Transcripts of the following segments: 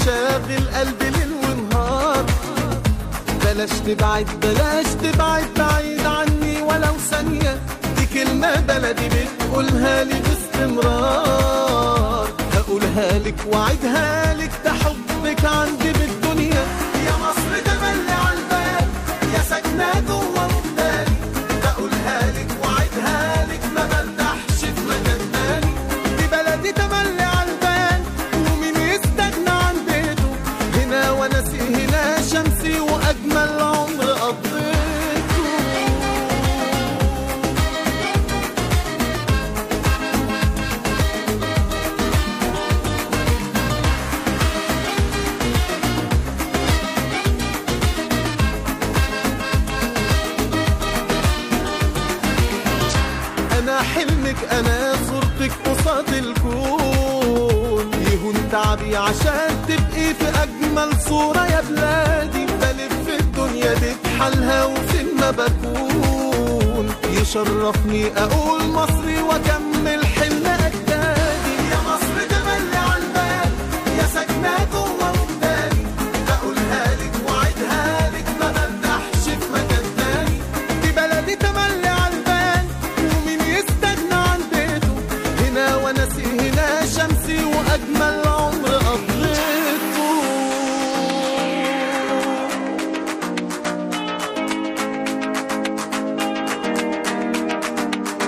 شاغل قلبي ليل ونهار بلاش تبعد بلاش تبعد بعيد عني ولو ثانية دي كلمة بلدي بتقولها لي باستمرار هقولها لك وعدها لك ده حبك عندي بالدنيا يا مصر تملي عالبال يا ساكنة جوه مختاري بقولها لك وعدها لك ما برتاحش في مكان تاني دي بلدي تملي عالبال ومين يستغنى عن بيته هنا وناسي هنا شمسي واجمل عمر قضيته انا حلمك انا صورتك قصاد الكون يهون تعبي عشان تبقي في اجمل صورة يا بلادي بلف الدنيا دي بحالها وفين ما بكون يشرفني اقول مصري واكمل حلم اجدادي يا مصر تملي عالبال يا ساكنة جوه وجداني بقولها لك وعدها لك ما برتاحش في مكان تاني دي بلدي تملي عالبال ومين يستغنى عن بيته هنا وناسي هنا شمسي واجمل عمر قضيته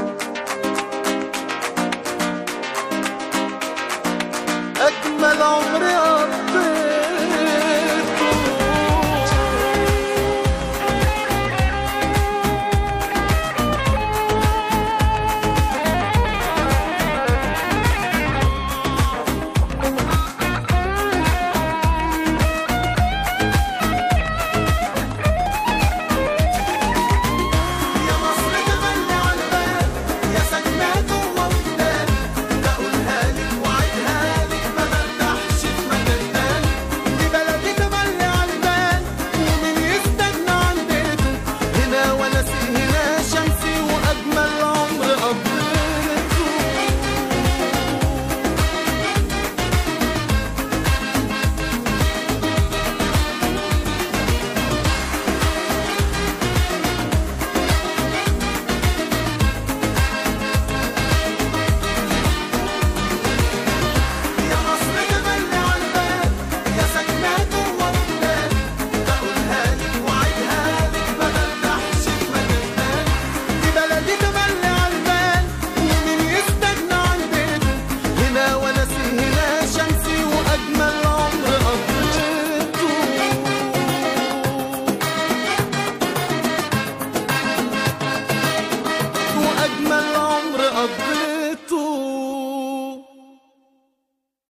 اجمل عمر